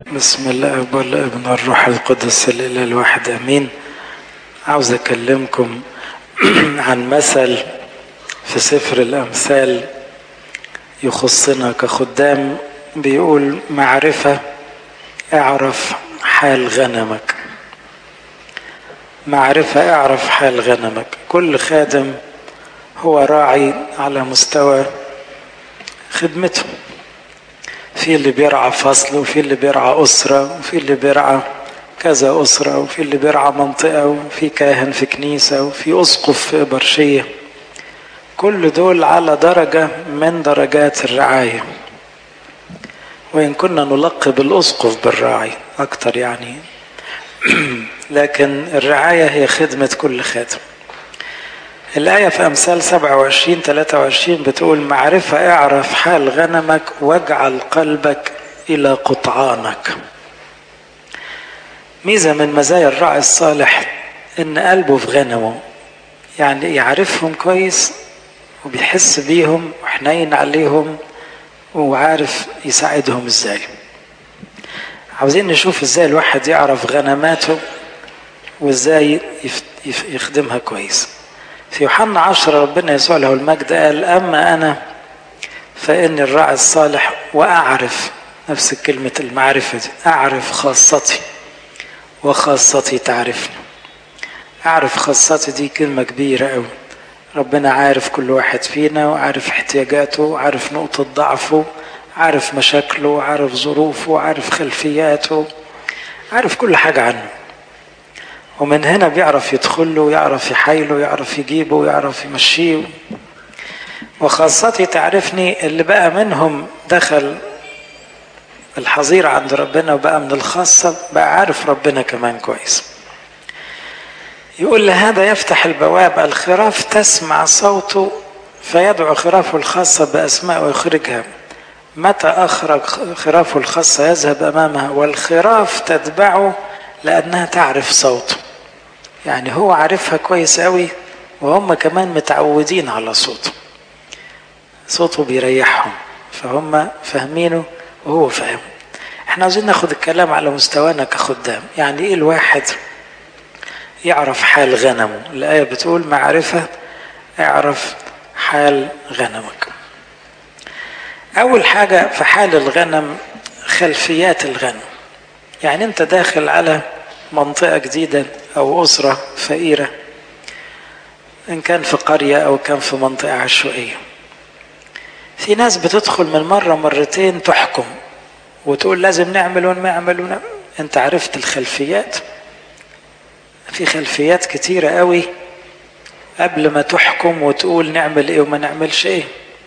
بسم الله والابن الروح القدس الاله الواحد امين عاوز اكلمكم عن مثل في سفر الامثال يخصنا كخدام بيقول معرفه اعرف حال غنمك معرفه اعرف حال غنمك كل خادم هو راعي على مستوى خدمته في اللي بيرعى فصل وفي اللي بيرعى أسرة وفي اللي بيرعى كذا أسرة وفي اللي بيرعى منطقة وفي كاهن في كنيسة وفي أسقف في إبرشية كل دول على درجة من درجات الرعاية وإن كنا نلقب الأسقف بالراعي أكتر يعني لكن الرعاية هي خدمة كل خادم الآية في أمثال 27 23 بتقول معرفة اعرف حال غنمك واجعل قلبك إلى قطعانك ميزة من مزايا الراعي الصالح إن قلبه في غنمه يعني يعرفهم كويس وبيحس بيهم وحنين عليهم وعارف يساعدهم ازاي عاوزين نشوف ازاي الواحد يعرف غنماته وازاي يخدمها كويس في يوحنا عشرة ربنا يسوع له المجد قال أما أنا فإني الراعي الصالح وأعرف نفس كلمة المعرفة دي أعرف خاصتي وخاصتي تعرفني أعرف خاصتي دي كلمة كبيرة أوي ربنا عارف كل واحد فينا وعارف احتياجاته وعارف نقطة ضعفه عارف مشاكله عارف ظروفه عارف خلفياته عارف كل حاجة عنه ومن هنا بيعرف يدخله يعرف يحايله يعرف يجيبه يعرف يمشيه وخاصتي تعرفني اللي بقى منهم دخل الحظيرة عند ربنا وبقى من الخاصة بقى عارف ربنا كمان كويس يقول لهذا يفتح البواب الخراف تسمع صوته فيدعو خرافه الخاصة بأسماء ويخرجها متى أخرج خرافه الخاصة يذهب أمامها والخراف تتبعه لأنها تعرف صوته يعني هو عارفها كويس قوي وهم كمان متعودين على صوته صوته بيريحهم فهم فاهمينه وهو فاهم احنا عاوزين ناخد الكلام على مستوانا كخدام يعني ايه الواحد يعرف حال غنمه الآية بتقول معرفة اعرف حال غنمك أول حاجة في حال الغنم خلفيات الغنم يعني أنت داخل على منطقة جديدة أو أسرة فقيرة إن كان في قرية أو كان في منطقة عشوائية في ناس بتدخل من مرة مرتين تحكم وتقول لازم نعمل ونعمل ونعمل أنت عرفت الخلفيات في خلفيات كتيرة قوي قبل ما تحكم وتقول نعمل ايه وما نعملش ايه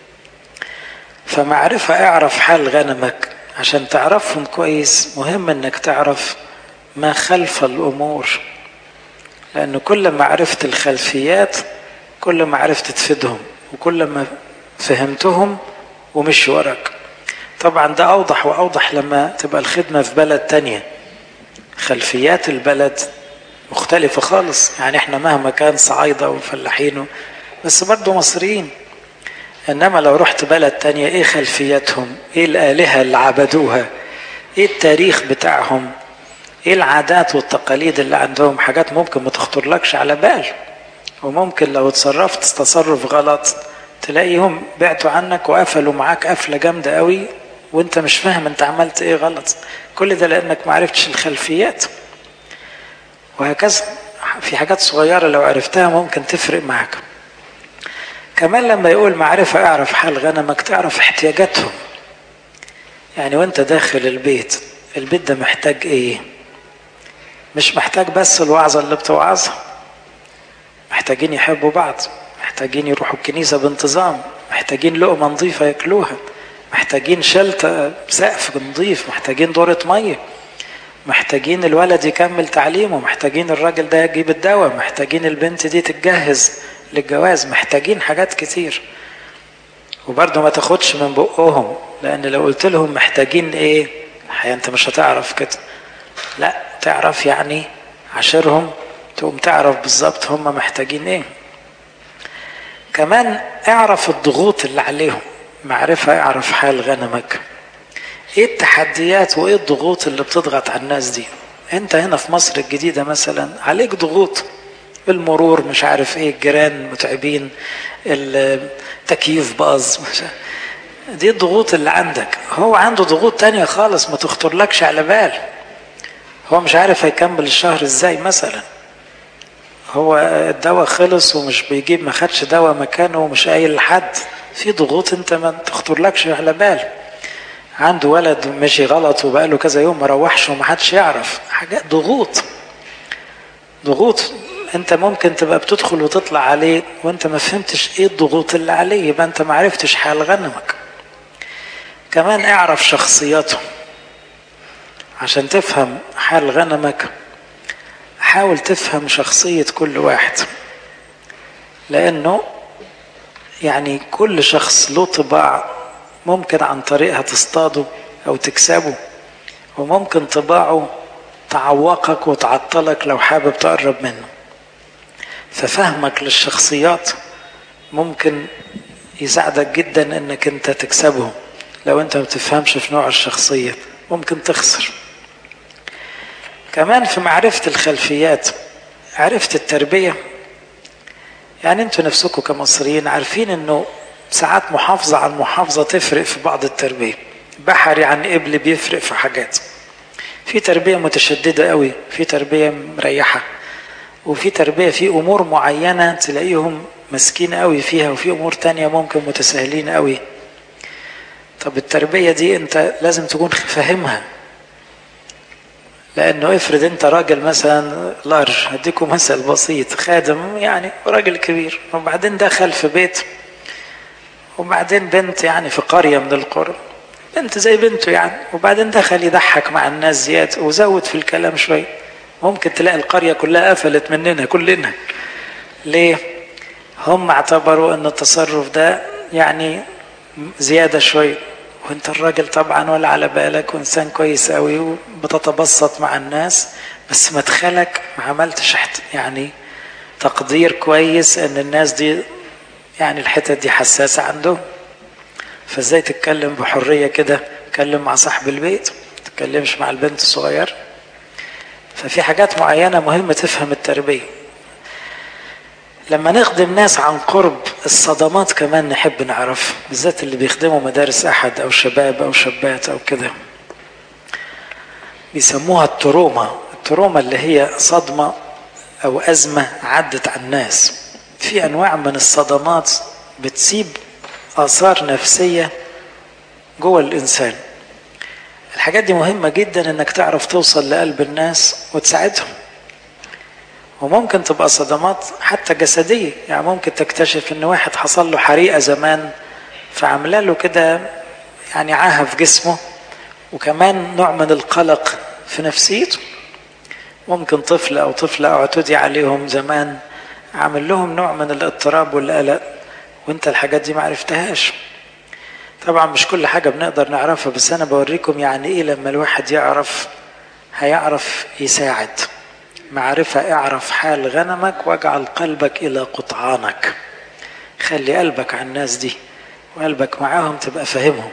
فمعرفة اعرف حال غنمك عشان تعرفهم كويس مهم انك تعرف ما خلف الامور لان كل ما عرفت الخلفيات كل ما عرفت تفيدهم وكل ما فهمتهم ومشي وراك طبعا ده اوضح واوضح لما تبقى الخدمه في بلد تانية خلفيات البلد مختلفه خالص يعني احنا مهما كان صعايده وفلاحين بس برضه مصريين انما لو رحت بلد تانية ايه خلفياتهم ايه الالهه اللي عبدوها ايه التاريخ بتاعهم ايه العادات والتقاليد اللي عندهم حاجات ممكن ما تخطرلكش على بال وممكن لو اتصرفت تصرف غلط تلاقيهم بعتوا عنك وقفلوا معاك قفله جامده قوي وانت مش فاهم انت عملت ايه غلط كل ده لانك ما عرفتش الخلفيات وهكذا في حاجات صغيره لو عرفتها ممكن تفرق معاك كمان لما يقول معرفه اعرف حال غنمك تعرف احتياجاتهم يعني وانت داخل البيت البيت ده محتاج ايه مش محتاج بس الوعظة اللي بتوعظها محتاجين يحبوا بعض محتاجين يروحوا الكنيسة بانتظام محتاجين لقمة نظيفة ياكلوها محتاجين شلتة سقف نظيف محتاجين دورة مية محتاجين الولد يكمل تعليمه محتاجين الراجل ده يجيب الدواء محتاجين البنت دي تتجهز للجواز محتاجين حاجات كتير وبرضه ما تاخدش من بقهم لان لو قلت لهم محتاجين ايه الحقيقة انت مش هتعرف كده لا تعرف يعني عشرهم تقوم تعرف بالظبط هم محتاجين ايه كمان اعرف الضغوط اللي عليهم معرفة اعرف حال غنمك ايه التحديات وايه الضغوط اللي بتضغط على الناس دي انت هنا في مصر الجديدة مثلا عليك ضغوط المرور مش عارف ايه الجيران متعبين التكييف باظ دي الضغوط اللي عندك هو عنده ضغوط تانية خالص ما تخطرلكش على بال هو مش عارف هيكمل الشهر ازاي مثلا هو الدواء خلص ومش بيجيب ما خدش دواء مكانه ومش قايل لحد في ضغوط انت ما تخطرلكش على بال عنده ولد مشي غلط وبقاله كذا يوم ما روحش ومحدش يعرف حاجات ضغوط ضغوط انت ممكن تبقى بتدخل وتطلع عليه وانت ما فهمتش ايه الضغوط اللي عليه يبقى انت ما عرفتش حال غنمك كمان اعرف شخصياته عشان تفهم حال غنمك حاول تفهم شخصية كل واحد لأنه يعني كل شخص له طباع ممكن عن طريقها تصطاده أو تكسبه وممكن طباعه تعوقك وتعطلك لو حابب تقرب منه ففهمك للشخصيات ممكن يساعدك جدا انك انت تكسبهم لو انت ما بتفهمش في نوع الشخصية ممكن تخسر كمان في معرفة الخلفيات عرفت التربية يعني انتوا نفسكم كمصريين عارفين انه ساعات محافظة عن محافظة تفرق في بعض التربية بحري عن قبل بيفرق في حاجات في تربية متشددة قوي في تربية مريحة وفي تربية في أمور معينة تلاقيهم مسكين قوي فيها وفي أمور تانية ممكن متساهلين قوي طب التربية دي أنت لازم تكون فاهمها لأنه افرض أنت راجل مثلا لارج هديكم مثل بسيط خادم يعني راجل كبير وبعدين دخل في بيت وبعدين بنت يعني في قرية من القرى بنت زي بنته يعني وبعدين دخل يضحك مع الناس زيادة وزود في الكلام شوي ممكن تلاقي القرية كلها قفلت مننا كلنا ليه؟ هم اعتبروا ان التصرف ده يعني زيادة شوي وانت الراجل طبعا ولا على بالك وانسان كويس قوي وبتتبسط مع الناس بس مدخلك ما عملتش يعني تقدير كويس ان الناس دي يعني الحتت دي حساسة عندهم فازاي تتكلم بحرية كده تتكلم مع صاحب البيت تتكلمش مع البنت الصغير ففي حاجات معينة مهمة تفهم التربية لما نخدم ناس عن قرب الصدمات كمان نحب نعرف بالذات اللي بيخدموا مدارس أحد أو شباب أو شابات أو كده بيسموها التروما التروما اللي هي صدمة أو أزمة عدت على الناس في أنواع من الصدمات بتسيب آثار نفسية جوه الإنسان الحاجات دي مهمة جدا انك تعرف توصل لقلب الناس وتساعدهم وممكن تبقى صدمات حتى جسدية يعني ممكن تكتشف ان واحد حصل له حريقة زمان فعمل له كده يعني عاهة في جسمه وكمان نوع من القلق في نفسيته ممكن طفل او طفلة اعتدي عليهم زمان عامل لهم نوع من الاضطراب والقلق وانت الحاجات دي ما عرفتهاش طبعا مش كل حاجة بنقدر نعرفها بس أنا بوريكم يعني إيه لما الواحد يعرف هيعرف يساعد معرفة اعرف حال غنمك واجعل قلبك إلى قطعانك خلي قلبك على الناس دي وقلبك معاهم تبقى فاهمهم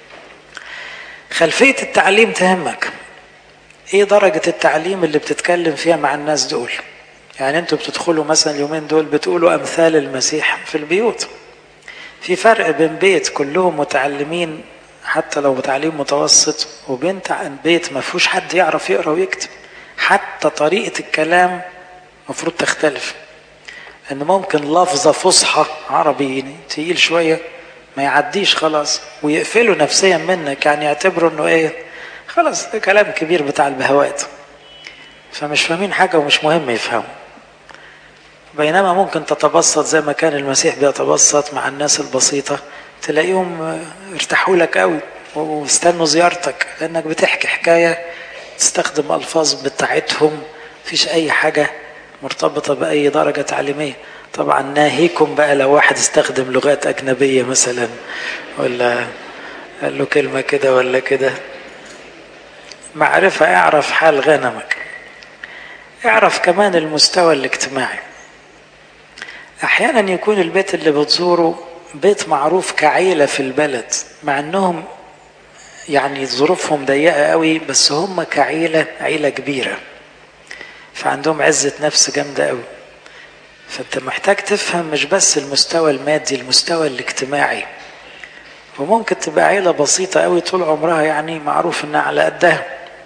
خلفية التعليم تهمك ايه درجة التعليم اللي بتتكلم فيها مع الناس دول يعني انتوا بتدخلوا مثلا اليومين دول بتقولوا امثال المسيح في البيوت في فرق بين بيت كلهم متعلمين حتى لو تعليم متوسط وبين بيت ما فيهوش حد يعرف يقرا ويكتب حتى طريقه الكلام المفروض تختلف ان ممكن لفظه فصحى عربي تقيل شويه ما يعديش خلاص ويقفلوا نفسيا منك يعني يعتبروا انه ايه خلاص ده كلام كبير بتاع البهوات فمش فاهمين حاجه ومش مهم يفهموا بينما ممكن تتبسط زي ما كان المسيح بيتبسط مع الناس البسيطة تلاقيهم ارتاحوا لك قوي واستنوا زيارتك لأنك بتحكي حكاية تستخدم ألفاظ بتاعتهم مفيش أي حاجة مرتبطة بأي درجة تعليمية طبعا ناهيكم بقى لو واحد استخدم لغات أجنبية مثلا ولا قال له كلمة كده ولا كده معرفة اعرف حال غنمك اعرف كمان المستوى الاجتماعي احيانا يكون البيت اللي بتزوره بيت معروف كعيله في البلد مع انهم يعني ظروفهم ضيقة قوي بس هم كعيلة عيلة كبيرة فعندهم عزة نفس جامدة قوي فانت محتاج تفهم مش بس المستوى المادي المستوى الاجتماعي وممكن تبقى عيلة بسيطة قوي طول عمرها يعني معروف انها على قدها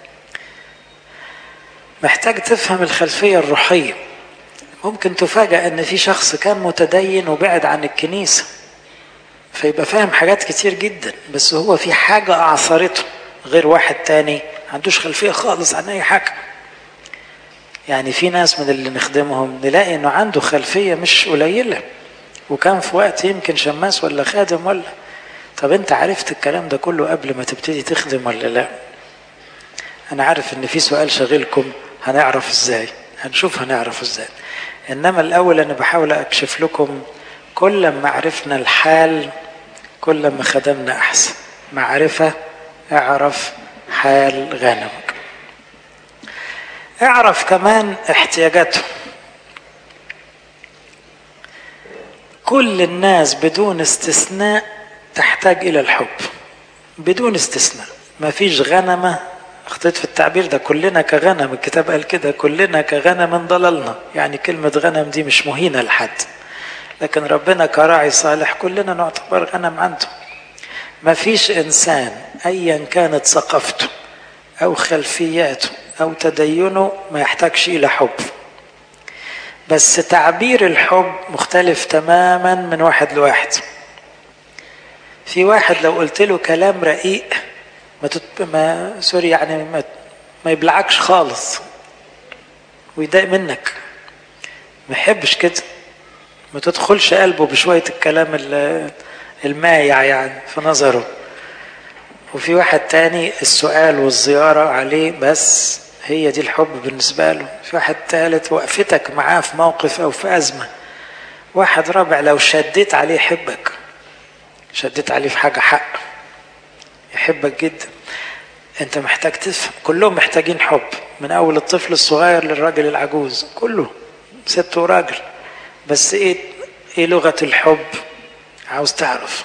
محتاج تفهم الخلفية الروحية ممكن تفاجأ ان في شخص كان متدين وبعد عن الكنيسة فيبقى فاهم حاجات كتير جدا بس هو في حاجة أعثرته غير واحد تاني عندوش خلفية خالص عن أي حاجة يعني في ناس من اللي نخدمهم نلاقي انه عنده خلفية مش قليلة وكان في وقت يمكن شماس ولا خادم ولا طب انت عرفت الكلام ده كله قبل ما تبتدي تخدم ولا لا انا عارف ان في سؤال شاغلكم هنعرف ازاي هنشوف هنعرف ازاي انما الاول انا بحاول اكشف لكم كل ما عرفنا الحال كل ما خدمنا احسن معرفة اعرف حال غنمك اعرف كمان احتياجاتهم كل الناس بدون استثناء تحتاج الى الحب بدون استثناء ما فيش غنمة اخطيت في التعبير ده كلنا كغنم الكتاب قال كده كلنا كغنم ضللنا يعني كلمة غنم دي مش مهينة لحد لكن ربنا كراعي صالح كلنا نعتبر غنم عنده ما فيش انسان ايا كانت ثقافته او خلفياته او تدينه ما يحتاجش الى حب بس تعبير الحب مختلف تماما من واحد لواحد في واحد لو قلت له كلام رقيق ما, تت... ما سوري يعني ما, ما يبلعكش خالص ويضايق منك ما يحبش كده ما تدخلش قلبه بشوية الكلام المايع يعني في نظره وفي واحد تاني السؤال والزيارة عليه بس هي دي الحب بالنسبة له في واحد تالت وقفتك معاه في موقف أو في أزمة واحد رابع لو شديت عليه يحبك شديت عليه في حاجة حق يحبك جدا انت محتاج تفهم كلهم محتاجين حب من اول الطفل الصغير للراجل العجوز كله ست وراجل بس ايه ايه لغة الحب عاوز تعرف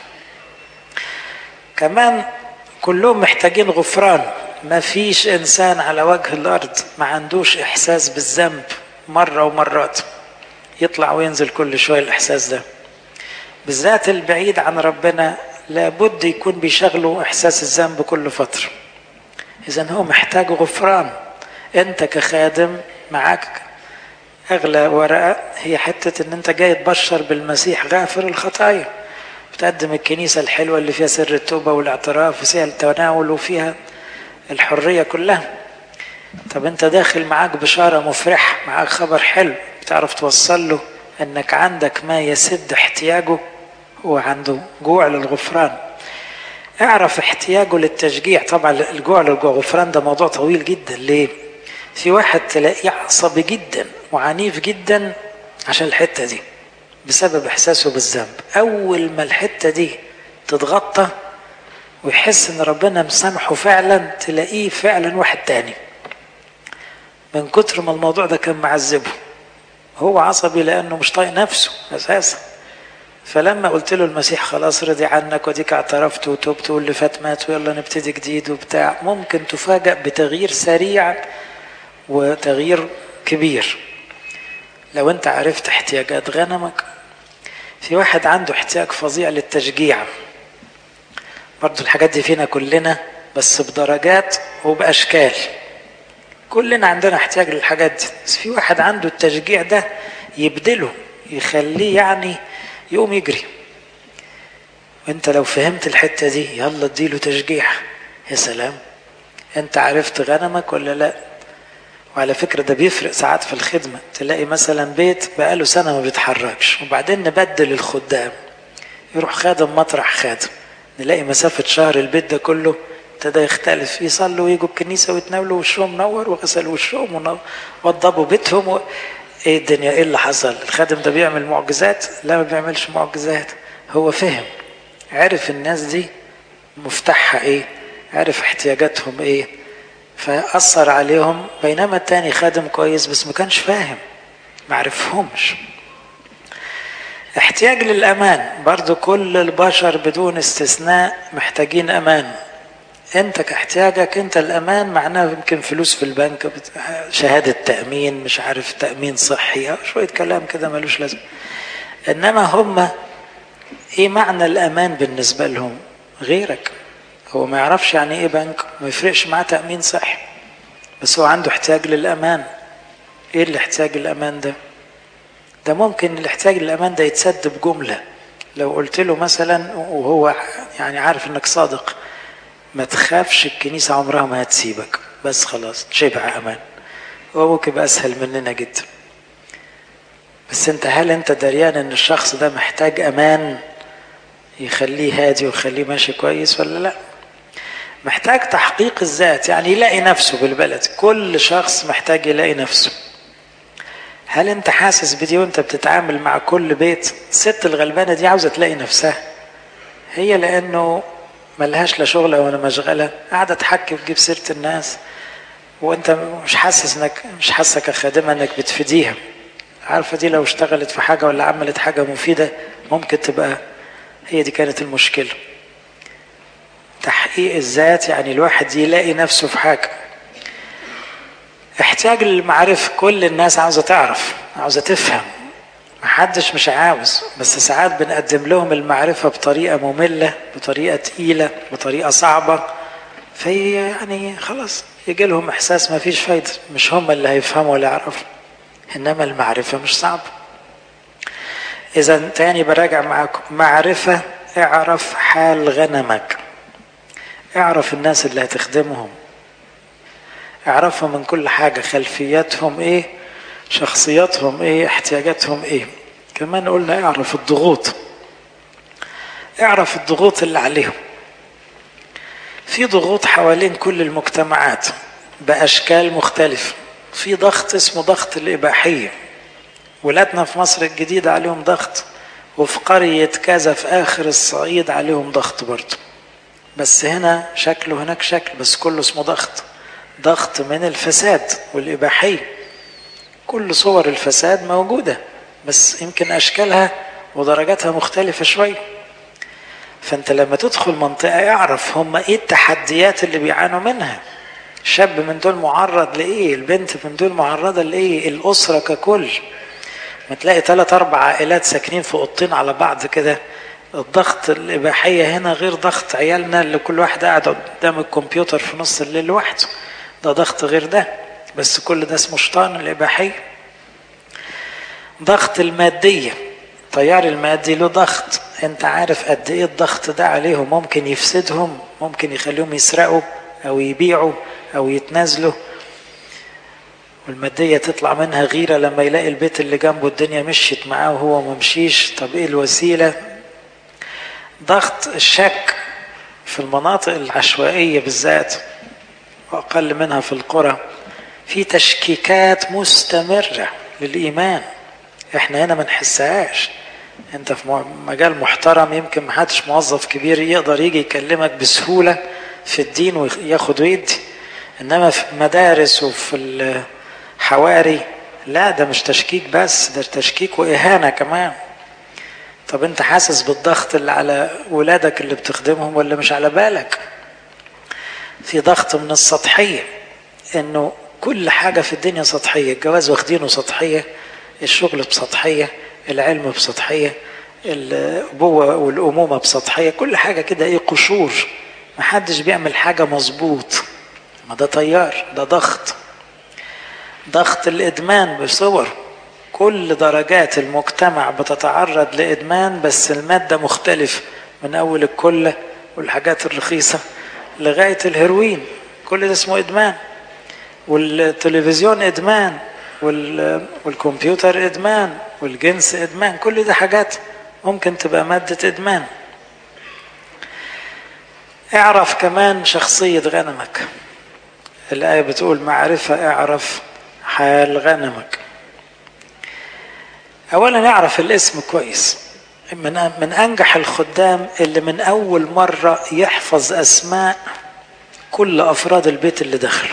كمان كلهم محتاجين غفران ما فيش انسان على وجه الارض ما عندوش احساس بالذنب مرة ومرات يطلع وينزل كل شوية الاحساس ده بالذات البعيد عن ربنا لابد يكون بيشغله احساس الذنب كل فترة اذا هو محتاج غفران انت كخادم معاك اغلى ورقه هي حته ان انت جاي تبشر بالمسيح غافر الخطايا بتقدم الكنيسه الحلوه اللي فيها سر التوبه والاعتراف وفيها التناول وفيها الحريه كلها طب انت داخل معاك بشاره مفرحه معاك خبر حلو بتعرف توصل له انك عندك ما يسد احتياجه هو عنده جوع للغفران اعرف احتياجه للتشجيع طبعا الجوع للغفران ده موضوع طويل جدا ليه في واحد تلاقيه عصبي جدا وعنيف جدا عشان الحته دي بسبب احساسه بالذنب اول ما الحته دي تتغطى ويحس ان ربنا مسامحه فعلا تلاقيه فعلا واحد تاني من كتر ما الموضوع ده كان معذبه هو عصبي لانه مش طايق نفسه اساسا فلما قلت له المسيح خلاص رضي عنك وديك اعترفت وتوبت واللي فات مات ويلا نبتدي جديد وبتاع ممكن تفاجأ بتغيير سريع وتغيير كبير لو انت عرفت احتياجات غنمك في واحد عنده احتياج فظيع للتشجيع برضو الحاجات دي فينا كلنا بس بدرجات وبأشكال كلنا عندنا احتياج للحاجات دي بس في واحد عنده التشجيع ده يبدله يخليه يعني يقوم يجري وانت لو فهمت الحتة دي يلا اديله تشجيع يا سلام انت عرفت غنمك ولا لا وعلى فكرة ده بيفرق ساعات في الخدمة تلاقي مثلا بيت بقاله سنة ما بيتحركش وبعدين نبدل الخدام يروح خادم مطرح خادم نلاقي مسافة شهر البيت ده كله ابتدى يختلف يصلوا ويجوا الكنيسة ويتناولوا وشهم منور وغسلوا وشهم ووضبوا بيتهم و... ايه الدنيا ايه اللي حصل الخادم ده بيعمل معجزات لا ما بيعملش معجزات هو فهم عرف الناس دي مفتاحها ايه عرف احتياجاتهم ايه فأثر عليهم بينما التاني خادم كويس بس ما كانش فاهم ما عرفهمش احتياج للأمان برضو كل البشر بدون استثناء محتاجين أمان انت كاحتياجك انت الامان معناه يمكن فلوس في البنك شهاده تامين مش عارف تامين صحي او شويه كلام كده ملوش لازمه انما هم ايه معنى الامان بالنسبه لهم غيرك هو ما يعرفش يعني ايه بنك ما يفرقش معاه تامين صحي بس هو عنده احتياج للامان ايه الاحتياج للامان ده ده ممكن الاحتياج للامان ده يتسد بجمله لو قلت له مثلا وهو يعني عارف انك صادق ما تخافش الكنيسة عمرها ما هتسيبك بس خلاص شبع أمان هو ممكن يبقى أسهل مننا جدا بس أنت هل أنت دريان إن الشخص ده محتاج أمان يخليه هادي ويخليه ماشي كويس ولا لا؟ محتاج تحقيق الذات يعني يلاقي نفسه بالبلد كل شخص محتاج يلاقي نفسه هل انت حاسس بدي وانت بتتعامل مع كل بيت الست الغلبانه دي عاوزه تلاقي نفسها هي لانه ملهاش لا شغلة ولا مشغلة قاعدة تحكي وتجيب سيرة الناس وانت مش حاسس انك مش حاسة كخادمة انك بتفيديها عارفة دي لو اشتغلت في حاجة ولا عملت حاجة مفيدة ممكن تبقى هي دي كانت المشكلة تحقيق الذات يعني الواحد يلاقي نفسه في حاجة احتياج للمعرفة كل الناس عاوزة تعرف عاوزة تفهم محدش مش عاوز بس ساعات بنقدم لهم المعرفة بطريقة مملة بطريقة تقيلة بطريقة صعبة في يعني خلاص يجي لهم إحساس ما فيش فايدة مش هم اللي هيفهموا ولا يعرفوا إنما المعرفة مش صعبة إذا تاني براجع معاكم معرفة اعرف حال غنمك اعرف الناس اللي هتخدمهم اعرفهم من كل حاجة خلفياتهم ايه شخصياتهم ايه احتياجاتهم ايه كمان قلنا اعرف الضغوط اعرف الضغوط اللي عليهم في ضغوط حوالين كل المجتمعات بأشكال مختلفة في ضغط اسمه ضغط الإباحية ولادنا في مصر الجديدة عليهم ضغط وفي قرية كذا في آخر الصعيد عليهم ضغط برضه بس هنا شكله هناك شكل بس كله اسمه ضغط ضغط من الفساد والإباحية كل صور الفساد موجودة بس يمكن أشكالها ودرجاتها مختلفة شوية فأنت لما تدخل منطقة اعرف هم إيه التحديات اللي بيعانوا منها شاب من دول معرض لإيه البنت من دول معرضة لإيه الأسرة ككل ما تلاقي ثلاث أربع عائلات ساكنين في أوضتين على بعض كده الضغط الإباحية هنا غير ضغط عيالنا اللي كل واحد قاعد قدام الكمبيوتر في نص الليل لوحده ده ضغط غير ده بس كل ده اسمه شيطان الإباحية ضغط المادية التيار المادي له ضغط انت عارف قد ايه الضغط ده عليهم ممكن يفسدهم ممكن يخليهم يسرقوا او يبيعوا او يتنازلوا والمادية تطلع منها غيرة لما يلاقي البيت اللي جنبه الدنيا مشيت معاه وهو ما مشيش طب ايه الوسيلة ضغط الشك في المناطق العشوائية بالذات وأقل منها في القرى في تشكيكات مستمرة للإيمان احنا هنا ما نحسهاش انت في مجال محترم يمكن ما حدش موظف كبير يقدر يجي يكلمك بسهولة في الدين وياخد ويدي انما في مدارس وفي الحواري لا ده مش تشكيك بس ده تشكيك واهانة كمان طب انت حاسس بالضغط اللي على ولادك اللي بتخدمهم ولا مش على بالك في ضغط من السطحية انه كل حاجة في الدنيا سطحية الجواز واخدينه سطحية الشغل بسطحية العلم بسطحية الأبوة والأمومة بسطحية كل حاجة كده إيه قشور محدش بيعمل حاجة مظبوط ما ده طيار ده ضغط ضغط الإدمان بصور كل درجات المجتمع بتتعرض لإدمان بس المادة مختلفة من أول الكلة والحاجات الرخيصة لغاية الهيروين كل ده اسمه إدمان والتلفزيون إدمان والكمبيوتر إدمان والجنس إدمان كل ده حاجات ممكن تبقى مادة إدمان اعرف كمان شخصية غنمك الآية بتقول معرفة اعرف حال غنمك أولا اعرف الاسم كويس من من أنجح الخدام اللي من أول مرة يحفظ أسماء كل أفراد البيت اللي دخل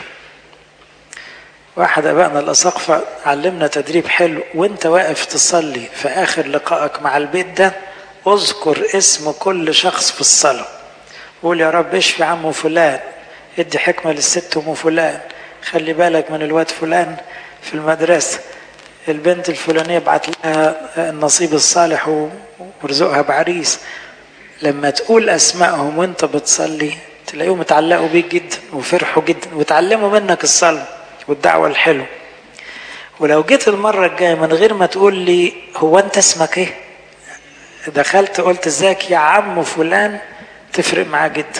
واحد أبائنا الأساقفة علمنا تدريب حلو وانت واقف تصلي في آخر لقائك مع البيت ده اذكر اسم كل شخص في الصلاة قول يا رب اشفي عمه فلان ادي حكمة للست ام فلان خلي بالك من الواد فلان في المدرسة البنت الفلانية ابعت لها النصيب الصالح وارزقها بعريس لما تقول اسمائهم وانت بتصلي تلاقيهم اتعلقوا بيك جدا وفرحوا جدا وتعلموا منك الصلاة والدعوة الحلوة ولو جيت المرة الجاية من غير ما تقول لي هو انت اسمك ايه دخلت قلت ازيك يا عم فلان تفرق معاه جدا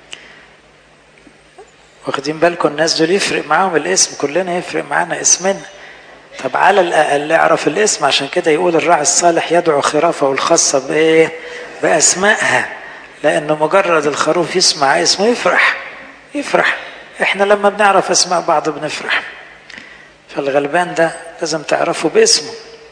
واخدين بالكم الناس دول يفرق معاهم الاسم كلنا يفرق معانا اسمنا طب على الاقل اعرف الاسم عشان كده يقول الراعي الصالح يدعو خرافه الخاصه بايه باسمائها لانه مجرد الخروف يسمع اسمه يفرح يفرح احنا لما بنعرف اسماء بعض بنفرح فالغلبان ده لازم تعرفه باسمه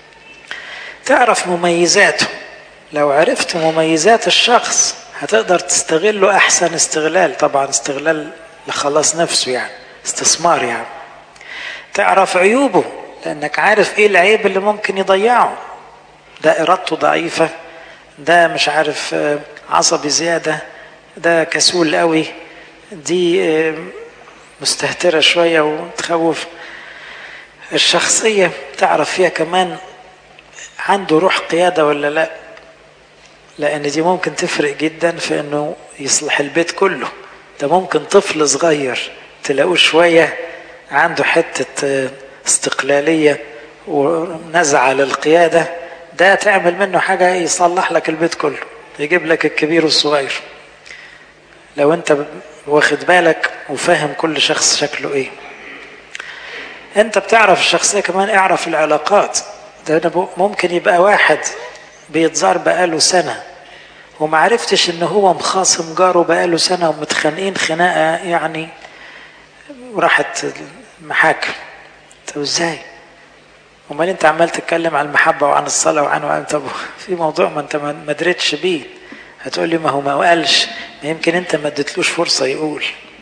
تعرف مميزاته لو عرفت مميزات الشخص هتقدر تستغله احسن استغلال طبعا استغلال لخلاص نفسه يعني استثمار يعني تعرف عيوبه لانك عارف ايه العيب اللي ممكن يضيعه ده ارادته ضعيفه ده مش عارف عصبي زياده ده كسول قوي دي مستهتره شويه وتخوف الشخصيه تعرف فيها كمان عنده روح قياده ولا لا لان دي ممكن تفرق جدا في انه يصلح البيت كله ده ممكن طفل صغير تلاقوه شويه عنده حته استقلاليه ونزعه للقياده ده تعمل منه حاجه يصلح لك البيت كله يجيب لك الكبير والصغير لو انت واخد بالك وفاهم كل شخص شكله ايه انت بتعرف الشخصيه كمان اعرف العلاقات ده ممكن يبقى واحد بيتزار بقاله سنه وما عرفتش ان هو مخاصم جاره بقاله سنه ومتخانقين خناقه يعني راحت المحاكم طب ازاي؟ امال انت عمال تتكلم عن المحبه وعن الصلاه وعن وعن طب في موضوع ما انت ما دريتش بيه هتقول لي ما هو ما قالش ما يمكن انت ما اديتلوش فرصه يقول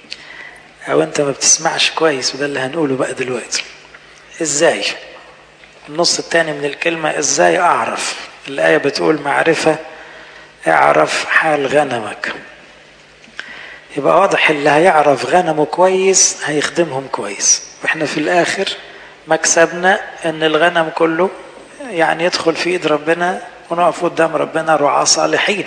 او انت ما بتسمعش كويس وده اللي هنقوله بقى دلوقتي ازاي النص الثاني من الكلمه ازاي اعرف الايه بتقول معرفه اعرف حال غنمك يبقى واضح اللي هيعرف غنمه كويس هيخدمهم كويس واحنا في الاخر مكسبنا ان الغنم كله يعني يدخل في ايد ربنا ونقف قدام ربنا رعاة صالحين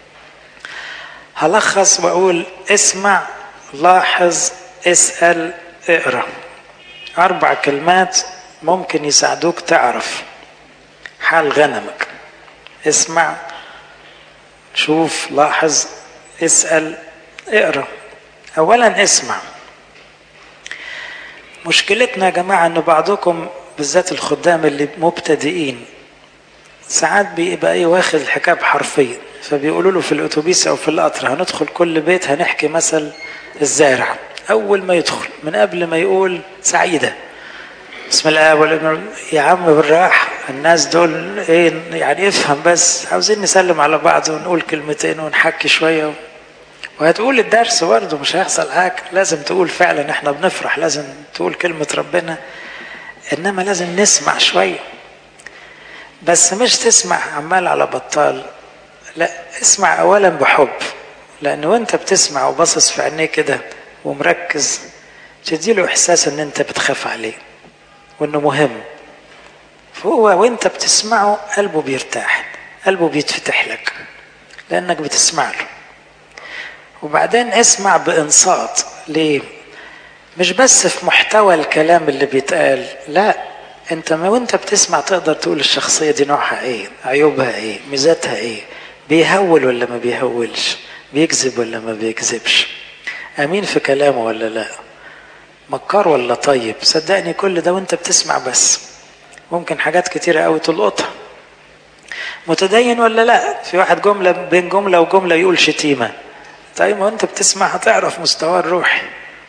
هلخص واقول اسمع لاحظ اسأل اقرا اربع كلمات ممكن يساعدوك تعرف حال غنمك اسمع شوف لاحظ اسأل اقرا اولا اسمع مشكلتنا يا جماعة ان بعضكم بالذات الخدام اللي مبتدئين ساعات بيبقى ايه واخد الحكايه بحرفيا فبيقولوا له في الاتوبيس او في القطر هندخل كل بيت هنحكي مثل الزارع اول ما يدخل من قبل ما يقول سعيده بسم الله والابن يا عم بالراحه الناس دول ايه يعني افهم بس عاوزين نسلم على بعض ونقول كلمتين ونحكي شويه وهتقول الدرس برضه مش هيحصل حاجه لازم تقول فعلا احنا بنفرح لازم تقول كلمه ربنا انما لازم نسمع شويه بس مش تسمع عمال على بطال لا اسمع اولا بحب لان وانت بتسمع وباصص في عينيه كده ومركز تديله احساس ان انت بتخاف عليه وانه مهم فهو وانت بتسمعه قلبه بيرتاح قلبه بيتفتح لك لانك بتسمع له وبعدين اسمع بانصات ليه مش بس في محتوى الكلام اللي بيتقال لا انت ما وانت بتسمع تقدر تقول الشخصية دي نوعها ايه عيوبها ايه ميزاتها ايه بيهول ولا ما بيهولش بيكذب ولا ما بيكذبش امين في كلامه ولا لا مكار ولا طيب صدقني كل ده وانت بتسمع بس ممكن حاجات كتيرة قوي تلقطها متدين ولا لا في واحد جملة بين جملة وجملة يقول شتيمة طيب ما انت بتسمع هتعرف مستواه الروحي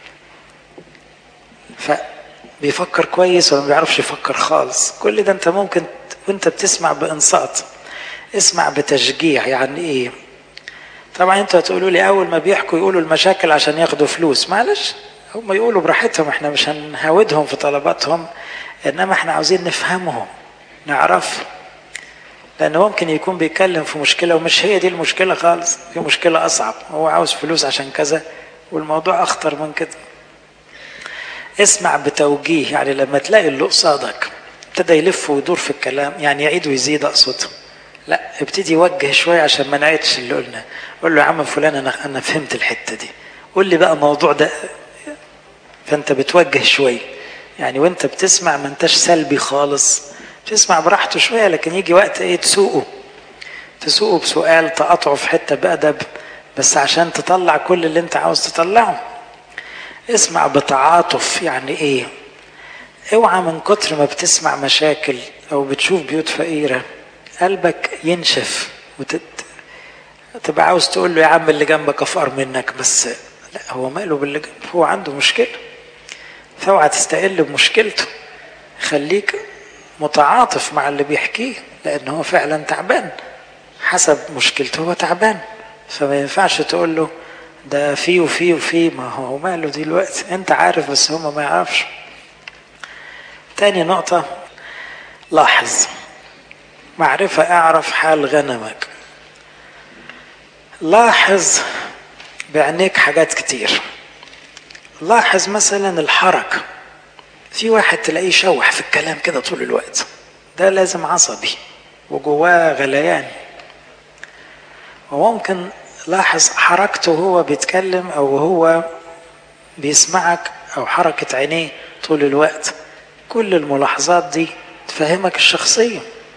فبيفكر كويس ولا ما بيعرفش يفكر خالص كل ده انت ممكن وانت بتسمع بانصات اسمع بتشجيع يعني ايه طبعا انتوا هتقولوا لي اول ما بيحكوا يقولوا المشاكل عشان ياخدوا فلوس معلش هم يقولوا براحتهم احنا مش هنهاودهم في طلباتهم انما احنا عاوزين نفهمهم نعرف لأنه ممكن يكون بيتكلم في مشكلة ومش هي دي المشكلة خالص في مشكلة أصعب هو عاوز فلوس عشان كذا والموضوع أخطر من كده اسمع بتوجيه يعني لما تلاقي اللي قصادك ابتدى يلف ويدور في الكلام يعني يعيد ويزيد أقصد لا ابتدي وجه شوية عشان ما نعيدش اللي قلنا قول له يا عم فلان أنا أنا فهمت الحتة دي قول لي بقى الموضوع ده فأنت بتوجه شوية يعني وأنت بتسمع ما أنتش سلبي خالص تسمع براحته شويه لكن يجي وقت ايه تسوقه تسوقه بسؤال تقطعه في حته بادب بس عشان تطلع كل اللي انت عاوز تطلعه اسمع بتعاطف يعني ايه اوعى من كتر ما بتسمع مشاكل او بتشوف بيوت فقيره قلبك ينشف وتت... تبقى عاوز تقول له يا عم اللي جنبك افقر منك بس لا هو ماله باللي جنبه هو عنده مشكله فاوعى تستقل بمشكلته خليك متعاطف مع اللي بيحكيه لان هو فعلا تعبان حسب مشكلته هو تعبان فما ينفعش تقول له ده في وفي وفي ما هو ماله دلوقتي انت عارف بس هما ما يعرفش تاني نقطة لاحظ معرفة اعرف حال غنمك لاحظ بعينيك حاجات كتير لاحظ مثلا الحركه في واحد تلاقيه شوح في الكلام كده طول الوقت ده لازم عصبي وجواه غليان وممكن لاحظ حركته وهو بيتكلم او هو بيسمعك او حركة عينيه طول الوقت كل الملاحظات دي تفهمك الشخصية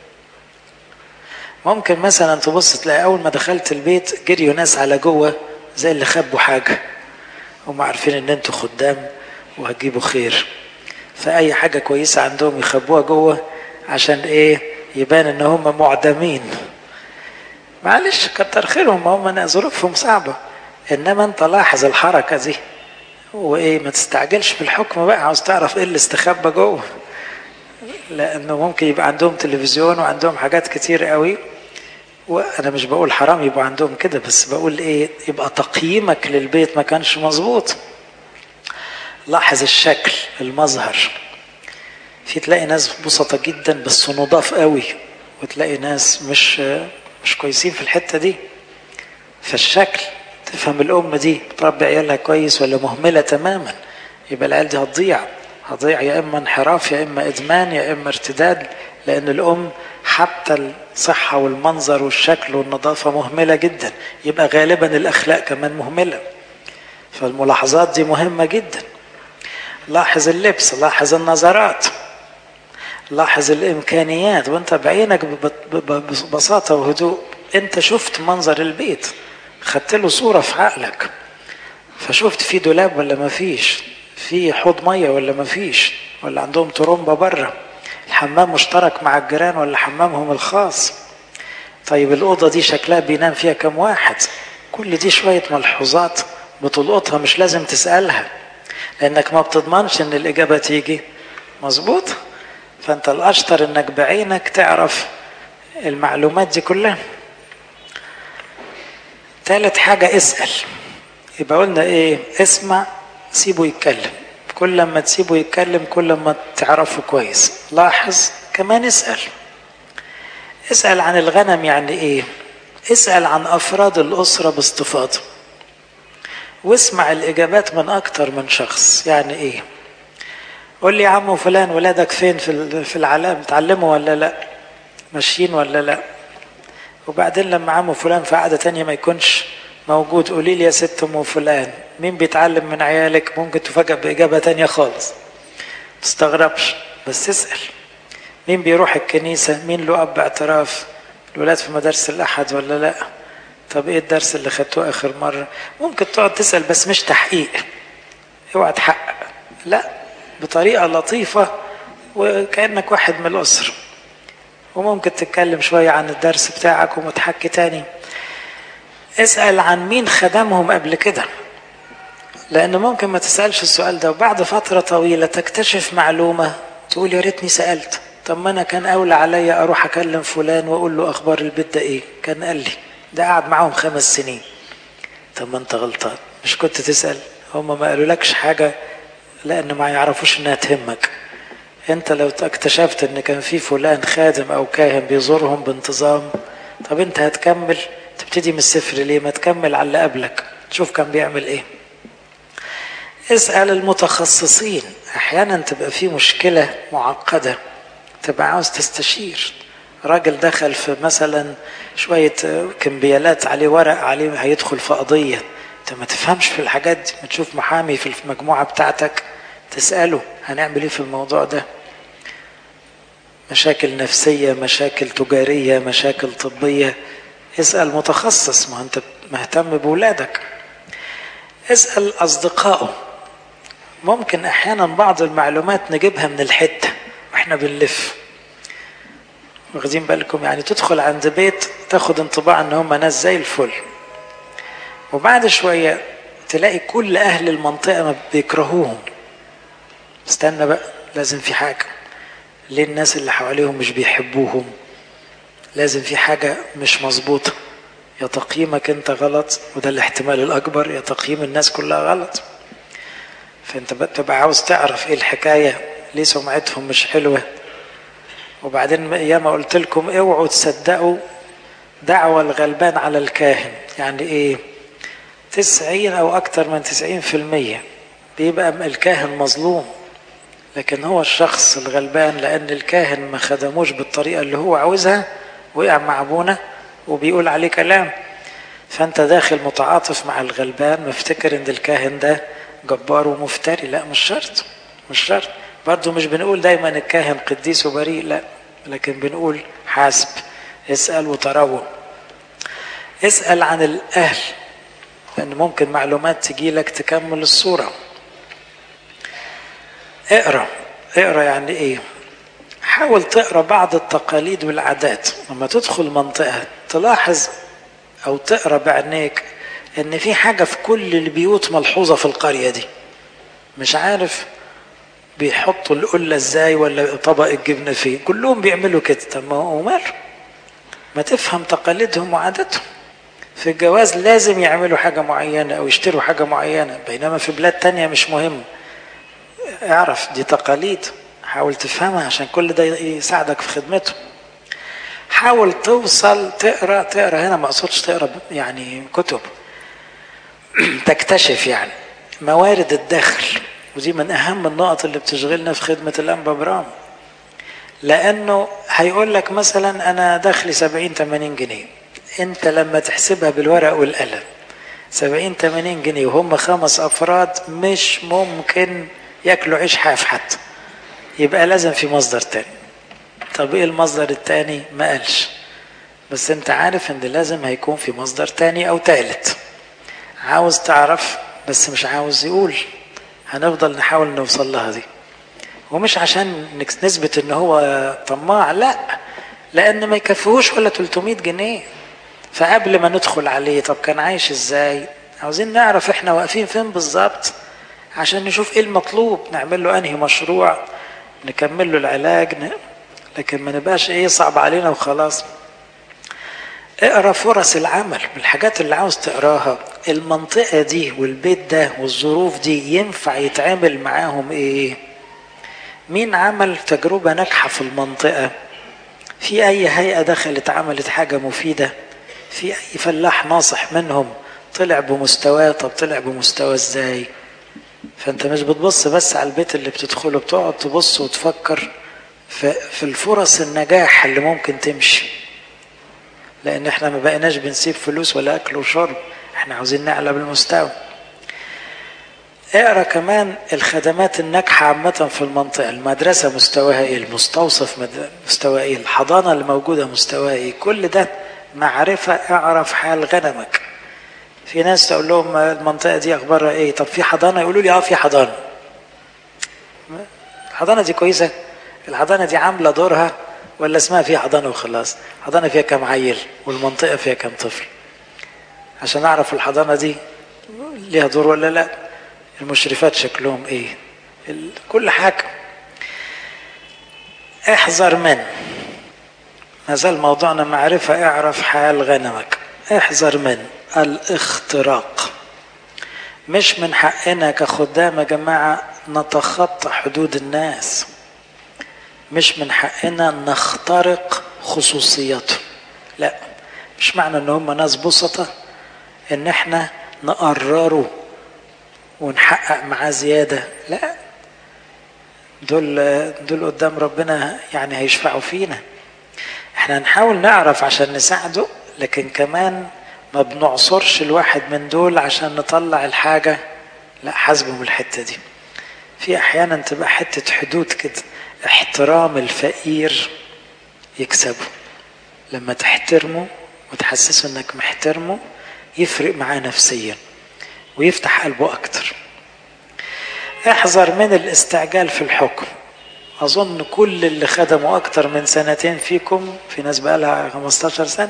ممكن مثلا تبص تلاقي اول ما دخلت البيت جريوا ناس على جوه زي اللي خبوا حاجة هم عارفين ان انتوا خدام وهتجيبوا خير فأي حاجة كويسة عندهم يخبوها جوه عشان إيه يبان إن هم معدمين معلش كتر خيرهم هم ظروفهم صعبة إنما أنت لاحظ الحركة دي وإيه ما تستعجلش في الحكم بقى عاوز تعرف إيه اللي استخبى جوه لأنه ممكن يبقى عندهم تلفزيون وعندهم حاجات كتير قوي وأنا مش بقول حرام يبقى عندهم كده بس بقول إيه يبقى تقييمك للبيت ما كانش مظبوط لاحظ الشكل المظهر في تلاقي ناس بسطة جدا بس نضاف قوي وتلاقي ناس مش مش كويسين في الحتة دي فالشكل تفهم الأم دي تربي عيالها كويس ولا مهملة تماما يبقى العيال دي هتضيع هتضيع يا إما انحراف يا إما إدمان يا إما ارتداد لأن الأم حتى الصحة والمنظر والشكل والنظافة مهملة جدا يبقى غالبا الأخلاق كمان مهملة فالملاحظات دي مهمة جدا لاحظ اللبس لاحظ النظرات لاحظ الامكانيات وانت بعينك ببساطه وهدوء انت شفت منظر البيت خدت له صوره في عقلك فشفت في دولاب ولا ما فيش في حوض ميه ولا ما فيش ولا عندهم ترومبه بره الحمام مشترك مع الجيران ولا حمامهم الخاص طيب الاوضه دي شكلها بينام فيها كم واحد كل دي شويه ملحوظات بتلقطها مش لازم تسالها لانك ما بتضمنش ان الاجابه تيجي مظبوط فانت الاشطر انك بعينك تعرف المعلومات دي كلها ثالث حاجة اسأل يبقى قلنا ايه اسمع سيبه يتكلم كل ما تسيبه يتكلم كل ما تعرفه كويس لاحظ كمان اسأل اسأل عن الغنم يعني ايه اسأل عن أفراد الأسرة باستفاضة واسمع الإجابات من أكتر من شخص يعني إيه قول لي يا عم فلان ولادك فين في في العلام تعلموا ولا لا ماشيين ولا لا وبعدين لما عمو فلان في قعدة تانية ما يكونش موجود قولي لي يا ست ام فلان مين بيتعلم من عيالك ممكن تفاجأ بإجابة تانية خالص تستغربش بس اسأل مين بيروح الكنيسة مين له أب اعتراف الولاد في مدارس الأحد ولا لا طب ايه الدرس اللي خدتوه آخر مرة ممكن تقعد تسأل بس مش تحقيق اوعى تحقق لا بطريقة لطيفة وكأنك واحد من الأسرة وممكن تتكلم شوية عن الدرس بتاعك ومتحكي تاني اسأل عن مين خدمهم قبل كده لأنه ممكن ما تسألش السؤال ده وبعد فترة طويلة تكتشف معلومة تقول يا ريتني سألت طب ما أنا كان أولى عليا أروح أكلم فلان وأقول له أخبار البيت ده إيه كان قال لي ده قعد معاهم خمس سنين طب ما أنت غلطان مش كنت تسأل هم ما قالوا لكش حاجة لأن ما يعرفوش إنها تهمك انت لو اكتشفت ان كان في فلان خادم او كاهن بيزورهم بانتظام طب انت هتكمل تبتدي من الصفر ليه ما تكمل على اللي قبلك تشوف كان بيعمل ايه اسأل المتخصصين احيانا تبقى في مشكلة معقدة تبقى عاوز تستشير راجل دخل في مثلا شوية كمبيالات عليه ورق عليه هيدخل في قضية انت ما تفهمش في الحاجات دي ما تشوف محامي في المجموعة بتاعتك تسأله هنعمل ايه في الموضوع ده مشاكل نفسية مشاكل تجارية مشاكل طبية اسأل متخصص ما انت مهتم بولادك اسأل أصدقائه ممكن أحيانا بعض المعلومات نجيبها من الحتة واحنا بنلف واخدين بالكم يعني تدخل عند بيت تاخد انطباع ان هم ناس زي الفل وبعد شوية تلاقي كل أهل المنطقة ما بيكرهوهم استنى بقى لازم في حاجة ليه الناس اللي حواليهم مش بيحبوهم لازم في حاجة مش مظبوطة يا تقييمك انت غلط وده الاحتمال الأكبر يا تقييم الناس كلها غلط فانت بتبقى عاوز تعرف ايه الحكاية ليه سمعتهم مش حلوة وبعدين ياما قلت لكم اوعوا تصدقوا دعوة الغلبان على الكاهن يعني ايه تسعين او اكتر من تسعين في المية بيبقى الكاهن مظلوم لكن هو الشخص الغلبان لان الكاهن ما خدموش بالطريقة اللي هو عاوزها وقع مع ابونا وبيقول عليه كلام فانت داخل متعاطف مع الغلبان مفتكر ان الكاهن ده جبار ومفتري لا مش شرط مش شرط برضه مش بنقول دايما الكاهن قديس وبريء لا لكن بنقول حاسب اسأل وتروى اسأل عن الأهل لأن ممكن معلومات تجي لك تكمل الصورة اقرا اقرا يعني ايه حاول تقرا بعض التقاليد والعادات لما تدخل منطقة تلاحظ أو تقرا بعينيك إن في حاجة في كل البيوت ملحوظة في القرية دي مش عارف بيحطوا القلة ازاي ولا طبق الجبنة فين كلهم بيعملوا كده طب ما هو ماله ما تفهم تقاليدهم وعاداتهم في الجواز لازم يعملوا حاجة معينة أو يشتروا حاجة معينة بينما في بلاد تانية مش مهم اعرف دي تقاليد حاول تفهمها عشان كل ده يساعدك في خدمته حاول توصل تقرا تقرا هنا ما اقصدش تقرا يعني كتب تكتشف يعني موارد الدخل ودي من اهم النقط اللي بتشغلنا في خدمه الانبا برام لانه هيقول لك مثلا انا دخلي 70 80 جنيه انت لما تحسبها بالورق والقلم 70 80 جنيه وهم خمس افراد مش ممكن ياكلوا عيش حاف حتى يبقى لازم في مصدر تاني طب ايه المصدر التاني ما قالش بس انت عارف ان لازم هيكون في مصدر تاني او تالت عاوز تعرف بس مش عاوز يقول هنفضل نحاول نوصل لها دي ومش عشان نثبت ان هو طماع لا لان ما يكفيهوش ولا 300 جنيه فقبل ما ندخل عليه طب كان عايش ازاي عاوزين نعرف احنا واقفين فين بالظبط عشان نشوف ايه المطلوب نعمل له انهي مشروع نكمل له العلاج ن... لكن ما نبقاش ايه صعب علينا وخلاص اقرا فرص العمل من الحاجات اللي عاوز تقراها المنطقة دي والبيت ده والظروف دي ينفع يتعامل معاهم ايه مين عمل تجربة ناجحة في المنطقة في اي هيئة دخلت عملت حاجة مفيدة في اي فلاح ناصح منهم طلع بمستواه طب طلع بمستوى ازاي فانت مش بتبص بس على البيت اللي بتدخله بتقعد تبص وتفكر في, في الفرص النجاح اللي ممكن تمشي لان احنا ما بقيناش بنسيب فلوس ولا اكل وشرب احنا عاوزين نعلى بالمستوى اقرا كمان الخدمات الناجحة عامة في المنطقة المدرسة مستواها ايه المستوصف مستوى ايه الحضانة اللي موجودة مستواها ايه كل ده معرفة اعرف حال غنمك في ناس تقول لهم المنطقة دي اخبارها ايه طب في حضانة يقولوا لي اه في حضانة الحضانة دي كويسة الحضانة دي عاملة دورها ولا اسمها فيها حضانة وخلاص حضانة فيها كم عيل والمنطقة فيها كم طفل عشان اعرف الحضانة دي ليها دور ولا لا المشرفات شكلهم ايه كل حاجة احذر من ما زال موضوعنا معرفة اعرف حال غنمك احذر من الاختراق مش من حقنا كخدام يا جماعة نتخطى حدود الناس مش من حقنا نخترق خصوصيته لا مش معنى ان هم ناس بسطة ان احنا نقرره ونحقق معاه زيادة لا دول دول قدام ربنا يعني هيشفعوا فينا احنا هنحاول نعرف عشان نساعده لكن كمان ما بنعصرش الواحد من دول عشان نطلع الحاجة لا حاسبه من الحتة دي في احيانا تبقى حتة حدود كده احترام الفقير يكسبه لما تحترمه وتحسسه انك محترمه يفرق معاه نفسيا ويفتح قلبه اكتر احذر من الاستعجال في الحكم اظن كل اللي خدموا اكتر من سنتين فيكم في ناس بقى لها 15 سنه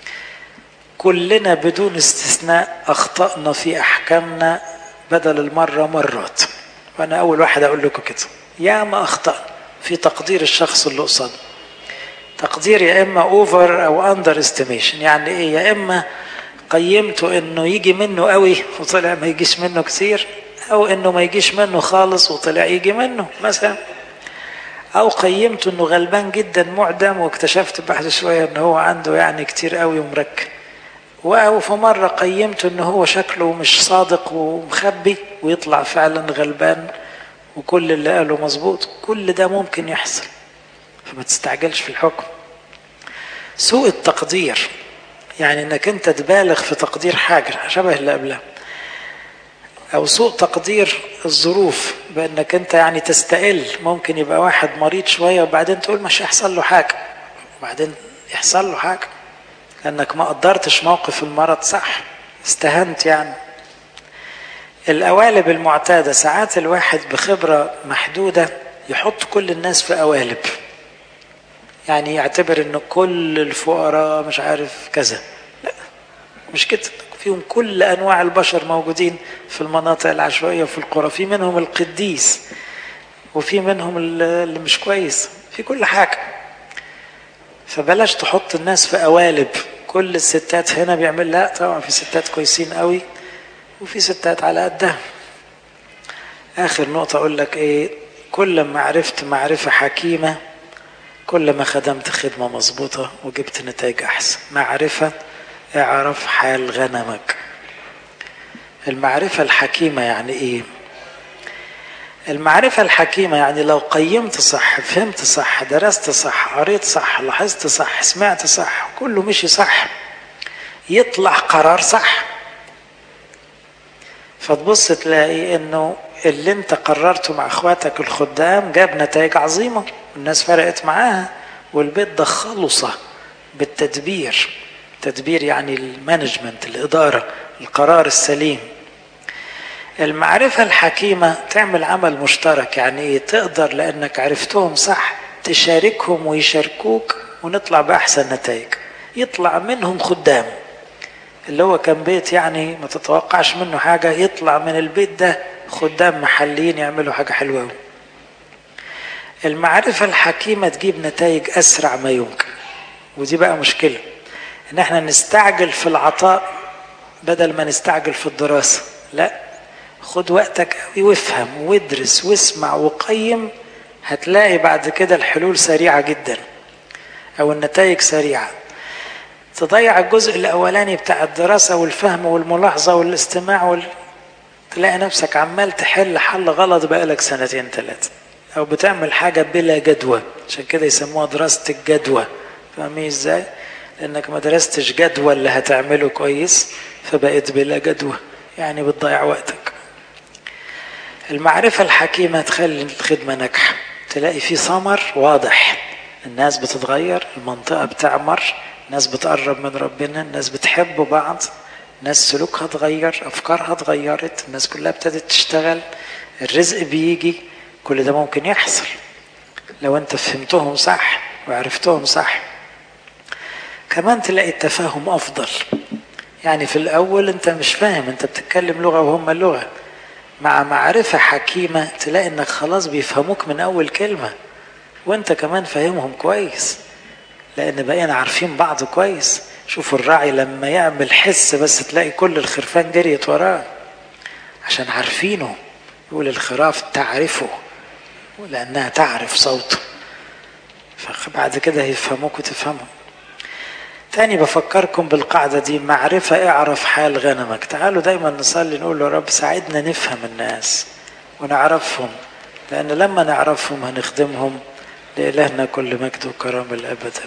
كلنا بدون استثناء اخطانا في احكامنا بدل المره مرات وانا اول واحد اقول لكم كده يا ما اخطانا في تقدير الشخص اللي قصادنا تقدير يا اما اوفر او اندر استيميشن يعني ايه يا اما قيمته انه يجي منه قوي وطلع ما يجيش منه كتير او انه ما يجيش منه خالص وطلع يجي منه مثلا او قيمته انه غلبان جدا معدم واكتشفت بعد شويه ان هو عنده يعني كتير قوي ومركب او في مره قيمته ان هو شكله مش صادق ومخبي ويطلع فعلا غلبان وكل اللي قاله مظبوط كل ده ممكن يحصل فما تستعجلش في الحكم سوء التقدير يعني انك انت تبالغ في تقدير حاجه شبه اللي قبلها او سوء تقدير الظروف بانك انت يعني تستقل ممكن يبقى واحد مريض شويه وبعدين تقول مش هيحصل له حاجه وبعدين يحصل له حاجه لانك ما قدرتش موقف المرض صح استهنت يعني القوالب المعتاده ساعات الواحد بخبره محدوده يحط كل الناس في قوالب يعني يعتبر ان كل الفقراء مش عارف كذا لا مش كده فيهم كل انواع البشر موجودين في المناطق العشوائيه وفي القرى في منهم القديس وفي منهم اللي مش كويس في كل حاجه فبلاش تحط الناس في قوالب كل الستات هنا بيعمل لا طبعا في ستات كويسين قوي وفي ستات على قدها اخر نقطه اقول لك ايه كل ما عرفت معرفه حكيمه كل ما خدمت خدمه مظبوطه وجبت نتائج احسن معرفه اعرف حال غنمك المعرفة الحكيمة يعني ايه المعرفة الحكيمة يعني لو قيمت صح فهمت صح درست صح قريت صح لاحظت صح سمعت صح كله مشي صح يطلع قرار صح فتبص تلاقي انه اللي انت قررته مع اخواتك الخدام جاب نتائج عظيمة الناس فرقت معاها والبيت ده خلصة بالتدبير التدبير يعني المانجمنت الإدارة القرار السليم المعرفة الحكيمة تعمل عمل مشترك يعني إيه تقدر لأنك عرفتهم صح تشاركهم ويشاركوك ونطلع بأحسن نتائج يطلع منهم خدام اللي هو كان بيت يعني ما تتوقعش منه حاجة يطلع من البيت ده خدام محليين يعملوا حاجة حلوة المعرفة الحكيمة تجيب نتائج أسرع ما يمكن ودي بقى مشكلة ان احنا نستعجل في العطاء بدل ما نستعجل في الدراسة لا خد وقتك قوي وافهم وادرس واسمع وقيم هتلاقي بعد كده الحلول سريعة جدا او النتائج سريعة تضيع الجزء الاولاني بتاع الدراسة والفهم والملاحظة والاستماع وال... تلاقي نفسك عمال تحل حل غلط بقالك سنتين ثلاثة او بتعمل حاجة بلا جدوى عشان كده يسموها دراسة الجدوى فاهمين ازاي؟ لانك ما درستش جدوى اللي هتعمله كويس فبقيت بلا جدوى يعني بتضيع وقتك المعرفة الحكيمة تخلي الخدمة ناجحة تلاقي في ثمر واضح الناس بتتغير المنطقة بتعمر الناس بتقرب من ربنا الناس بتحب بعض الناس سلوكها اتغير أفكارها اتغيرت الناس كلها ابتدت تشتغل الرزق بيجي كل ده ممكن يحصل لو انت فهمتهم صح وعرفتهم صح كمان تلاقي التفاهم افضل يعني في الاول انت مش فاهم انت بتتكلم لغه وهم لغه مع معرفه حكيمه تلاقي انك خلاص بيفهموك من اول كلمه وانت كمان فاهمهم كويس لان بقينا عارفين بعض كويس شوفوا الراعي لما يعمل حس بس تلاقي كل الخرفان جريت وراه عشان عارفينه يقول الخراف تعرفه لانها تعرف صوته فبعد كده هيفهموك وتفهمهم تاني بفكركم بالقاعدة دي معرفة اعرف حال غنمك تعالوا دايما نصلي نقول له رب ساعدنا نفهم الناس ونعرفهم لأن لما نعرفهم هنخدمهم لإلهنا كل مجد وكرامة الأبد